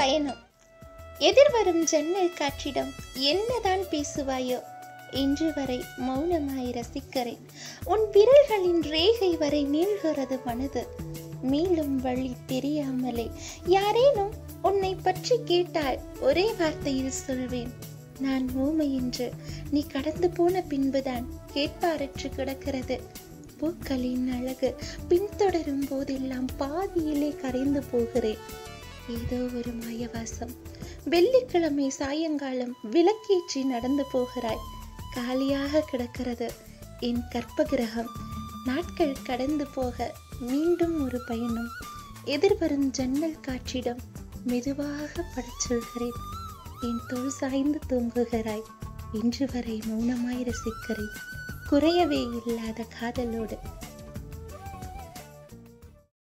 பயணம் எதிர்வரும் ஜன்னல் காற்றிடம் என்னதான் பேசுவாயோ இன்று வரை மௌனமாய் ரசிக்கிறேன் உன் விரல்களின் ரேகை வரை நீள்கிறது மனது மீளும் வழி தெரியாமலே யாரேனும் உன்னை பற்றி கேட்டால் ஒரே வார்த்தையில் சொல்வேன் நான் ஊமை என்று நீ கடந்து போன பின்புதான் கேட்பாரற்று கிடக்கிறது பூக்களின் அழகு பின்தொடரும் போதெல்லாம் பாதியிலே கரைந்து போகிறேன் ஏதோ ஒரு மாயவாசம் வெள்ளிக்கிழமை சாயங்காலம் விளக்கேற்றி நடந்து போகிறாய் காலியாக கிடக்கிறது என் கற்பகிரகம் நாட்கள் கடந்து போக மீண்டும் ஒரு பயணம் எதிர்வரும் ஜன்னல் காற்றிடம் மெதுவாக படச் சொல்கிறேன் என் தோல் சாய்ந்து தூங்குகிறாய் இன்று வரை மௌனமாய் ரசிக்கிறேன் குறையவே இல்லாத காதலோடு